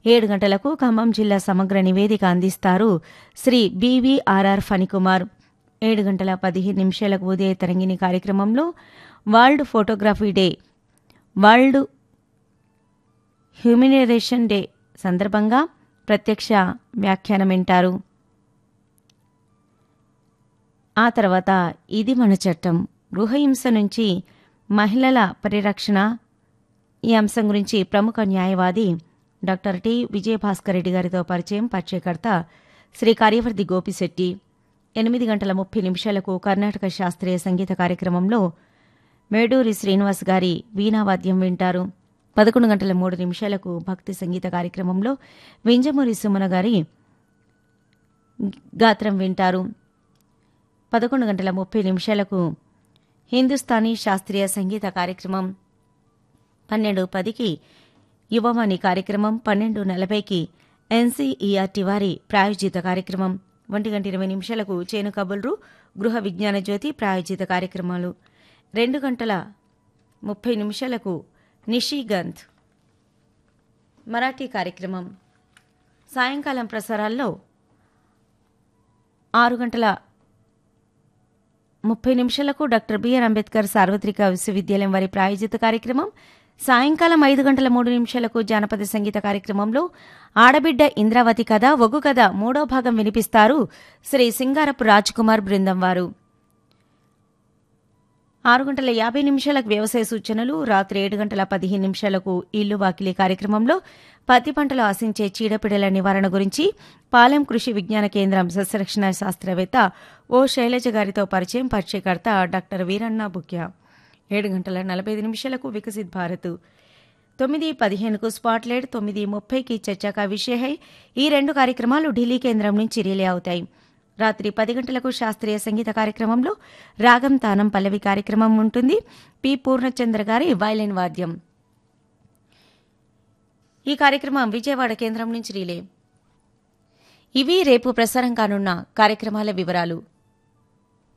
ఏడు గంటలకు ఖమ్మం జిల్లా సమగ్ర నివేదిక అందిస్తారు శ్రీ బీవీఆర్ఆర్ ఫణికుమార్ ఏడు గంటల పదిహేను నిమిషాలకు ఉదయ తరంగిణి కార్యక్రమంలో world photography day world humanitarian day సందర్భంగా ప్రత్యక్ష వ్యాఖ్యానం వింటారు ఆ తర్వాత ఇది మన చట్టం గృహహింస నుంచి మహిళల పరిరక్షణ ఈ అంశం గురించి ప్రముఖ న్యాయవాది డాక్టర్ టి విజయభాస్కర్ రెడ్డి గారితో పరిచయం పరిచయకర్త శ్రీ కార్యవర్తి గోపిశెట్టి ఎనిమిది గంటల ముప్పై నిమిషాలకు కర్ణాటక శాస్త్రీయ సంగీత కార్యక్రమంలో మేడూరి శ్రీనివాస్ గారి వీణావాద్యం వింటారు పదకొండు గంటల మూడు నిమిషాలకు భక్తి సంగీత కార్యక్రమంలో వింజమూరి సుమన గారి గాత్రం వింటారు పదకొండు గంటల ముప్పై నిమిషాలకు హిందుస్థానీ శాస్త్రీయ సంగీత కార్యక్రమం పన్నెండు పదికి యువవాణి కార్యక్రమం పన్నెండు నలభైకి ఎన్సీఈఆర్టీ వారి ప్రాయోజిత కార్యక్రమం ఒంటి గంట ఇరవై నిమిషాలకు చేను కబుల్రు గృహ విజ్ఞాన జ్యోతి ప్రాయోజిత కార్యక్రమాలు రెండు గంటల ముప్పై నిమిషాలకు నిషిగంధ్ మరాఠీ కార్యక్రమం సాయంకాలం ప్రసారాల్లో ఆరు గంటల ముప్పై నిమిషాలకు డాక్టర్ బిఆర్ అంబేద్కర్ సార్వత్రిక విశ్వవిద్యాలయం వారి ప్రాయోజిత కార్యక్రమం సాయంకాలం ఐదు గంటల మూడు నిమిషాలకు జానపద సంగీత కార్యక్రమంలో ఆడబిడ్డ ఇంద్రావతి కథ ఒగ్గు కథ మూడో భాగం వినిపిస్తారు శ్రీ సింగారపు రాజ్కుమార్ బృందం వారు ఆరు గంటల యాభై నిమిషాలకు వ్యవసాయ సూచనలు రాత్రి ఏడు గంటల పదిహేను నిమిషాలకు ఇల్లు వాకిలి కార్యక్రమంలో పత్తి పంటలు ఆశించే చీడపీడల నివారణ గురించి పాలెం కృషి విజ్ఞాన కేంద్రం సస్యరక్షణ శాస్త్రవేత్త ఓ శైలజ గారితో పరిచయం పరిచయకర్త డాక్టర్ వీరన్న బుక్యా ఏడు గంటల నలభై ఐదు నిమిషాలకు వికసిత్ భారత్ తొమ్మిది పదిహేనుకు స్పాట్లైట్ తొమ్మిది ముప్పైకి చర్చకా విషయహై ఈ రెండు కార్యక్రమాలు ఢిల్లీ కేంద్రం నుంచి రిలే అవుతాయి రాత్రి పది గంటలకు శాస్త్రీయ సంగీత కార్యక్రమంలో రాగం తానం పల్లవి కార్యక్రమం ఉంటుంది పి పూర్ణచంద్ర గారి వైలిన్ వాద్యం ఈ కార్యక్రమం విజయవాడ కేంద్రం నుంచి రిలే ఇవి రేపు ప్రసారం కానున్న కార్యక్రమాల వివరాలు